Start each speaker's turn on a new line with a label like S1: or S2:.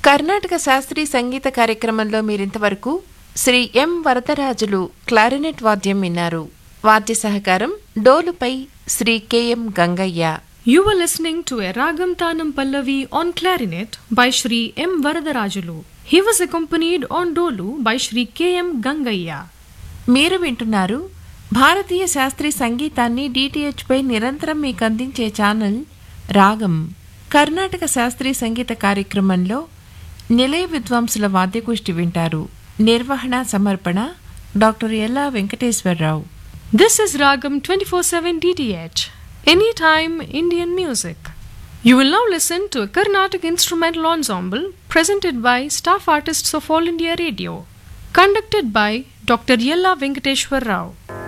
S1: కర్ణాటక శాస్త్రీయ సంగీత కార్యక్రమంలో మీరింతవరకు శ్రీ ఎం వరదరాజులు క్లారినెట్ వాద్యం విన్నారు వాద్య సహకారం డోలుపై Sri KM Gangayya
S2: You were listening to a Ragam Tanam Pallavi on clarinet by Shri M. Varadarajulu. He was accompanied on Dolu by Shri K. M. Gangaya.
S1: మీరు వింటున్నారు భారతీయ శాస్త్రీయ సంగీతాన్ని డిటిహెచ్ పై నిరంతరం మీకు అందించే ఛానల్ రాగం కర్ణాటక శాస్త్రీయ సంగీత కార్యక్రమంలో నిలయ విద్వాంసుల వాద్యగోష్ఠి వింటారు నిర్వహణ సమర్పణ డాక్టర్ ఎల్లా Venkateswararao
S2: This is Ragam 24 7 DTH. Anytime Indian music. You will now listen to a Carnatic instrumental ensemble presented by staff artists of All India Radio. Conducted by Dr. Yella Venkateshwar Rao.